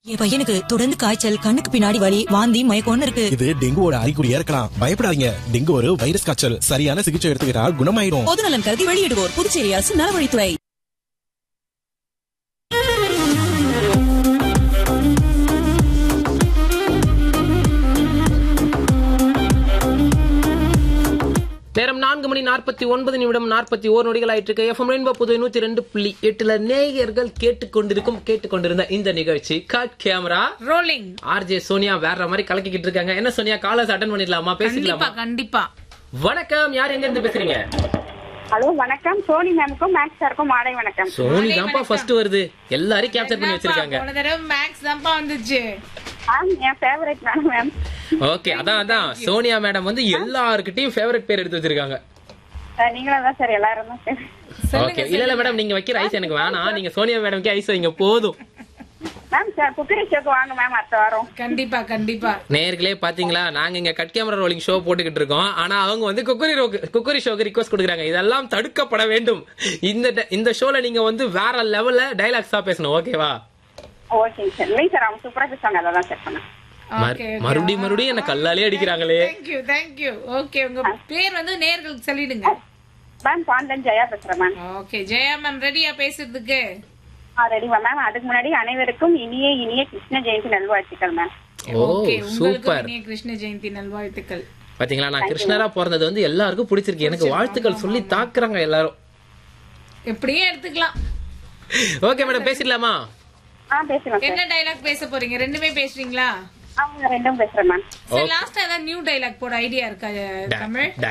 என் பையனுக்கு தொடர்ந்து காய்ச்சல் கண்ணுக்கு பின்னாடி வலி வாந்தி மயக்கம்னு இருக்கு இது டெங்குவோட அறிகுறியா இருக்கலாம் பயப்படாதீங்க டெங்கு ஒரு வைரஸ் காய்ச்சல் சரியான சிகிச்சை எடுத்துக்கிட்டா குணமாயிடும் பொதுநலன் கருதி வெளியிடுவோர் புதுச்சேரி அரசு நலவழித்துறை நேரம் நான்கு மணி நாற்பத்தி ஒன்பது நிமிடம் நாற்பத்தி ஓர் நொடிகள் ஆயிட்டு இருக்கு எஃப்எம் ரெயின்போ புது நூத்தி ரெண்டு புள்ளி எட்டுல நேயர்கள் கேட்டுக்கொண்டிருக்கும் கேட்டுக்கொண்டிருந்த இந்த நிகழ்ச்சி cut camera rolling RJ Sonia வேற மாதிரி கலக்கிக்கிட்டு இருக்காங்க என்ன சோனியா காலர்ஸ் அட்டன் பண்ணிடலாமா கண்டிப்பா பேசிக்கலாமா கண்டிப்பா வணக்கம் யார் எங்க இருந்து பேசுறீங்க ஹலோ வணக்கம் சோனி மேமுக்கும் மேக்ஸ் சாருக்கும் மாலை வணக்கம் சோனி தான்ப்பா ஃபர்ஸ்ட் வருது எல்லாரையும் கேப்சர் பண்ணி வச்சிருக்காங்க போன தடவை மேக்ஸ் தான்ப்பா வந்துச்சு மேம் என் ஃபேவரட் மேம் மேம் ஓகே அதான் அதான் சோனியா மேடம் வந்து எல்லாருக்கிட்டையும் ஃபேவரட் பேர் எடுத்து வச்சிருக்காங்க சார் நீங்களும் தான் சார் எல்லாரும் தான் சார் ஓகே இல்ல இல்ல மேடம் நீங்க வைக்கிற ஐஸ் எனக்கு வேணாம் நீங்க சோனியா மேடம்க்கு ஐஸ் வைங்க போதும் மேம் சார் குக்கரி ஷோக்கு வாங்க மேம் அடுத்த வாரம் கண்டிப்பா கண்டிப்பா நேர்களே பாத்தீங்களா நாங்க இங்க கட் கேமரா ரோலிங் ஷோ போட்டுக்கிட்டு இருக்கோம் ஆனா அவங்க வந்து குக்கரி ரோக்கு குக்கரி ஷோக்கு ரிக்வஸ்ட் கொடுக்குறாங்க இதெல்லாம் தடுக்கப்பட வேண்டும் இந்த ட- இந்த ஷோல நீங்க வந்து வேற லெவல்ல டைலாக்ஸா பேசணும் ஓகேவா ஓகேங்க சார் இல்லை சார் அவங்க சூப்பரா பேசுவாங்க அதை தான் சார் பண்ணேன் மறு- மறுபடியும் மறுபடியும் என்ன கல்லாலே அடிக்கிறாங்களே தேங்க்யூ தேங்க்யூ ஓகே உங்க பேர் வந்து நேர்களுக்கு சொல்லிடுங்க மேம் பாண்டன் ஜெயா பேசுறேன் மேம் ஓகே ஜெயா மேம் ரெடியா பேசுறதுக்கு ஆ ரெடி மேம் அதுக்கு முன்னாடி அனைவருக்கும் இனிய இனிய கிருஷ்ண ஜெயந்தி நல்வாழ்த்துக்கள் மேம் ஓ ஓகே உங்களுக்கு சூப்பர் இனிய கிருஷ்ண ஜெயந்தி நல்வாழ்த்துக்கள் பாத்தீங்களா நான் கிருஷ்ணரா பிறந்தது வந்து எல்லாருக்கும் பிடிச்சிருக்கு எனக்கு வாழ்த்துக்கள் சொல்லி தாக்குறாங்க எல்லாரும் எப்படியே எடுத்துக்கலாம் ஓகே மேடம் பேசிடலாமா ஆ பேசலாம் சார் என்ன டைலாக் பேச போறீங்க ரெண்டுமே பேசுறீங்களா அவங்க ரெண்டும் பேசுறேன் மேம் சரி லாஸ்டா ஏதாவது நியூ டைலாக் போட ஐடியா இருக்கா தமிழ்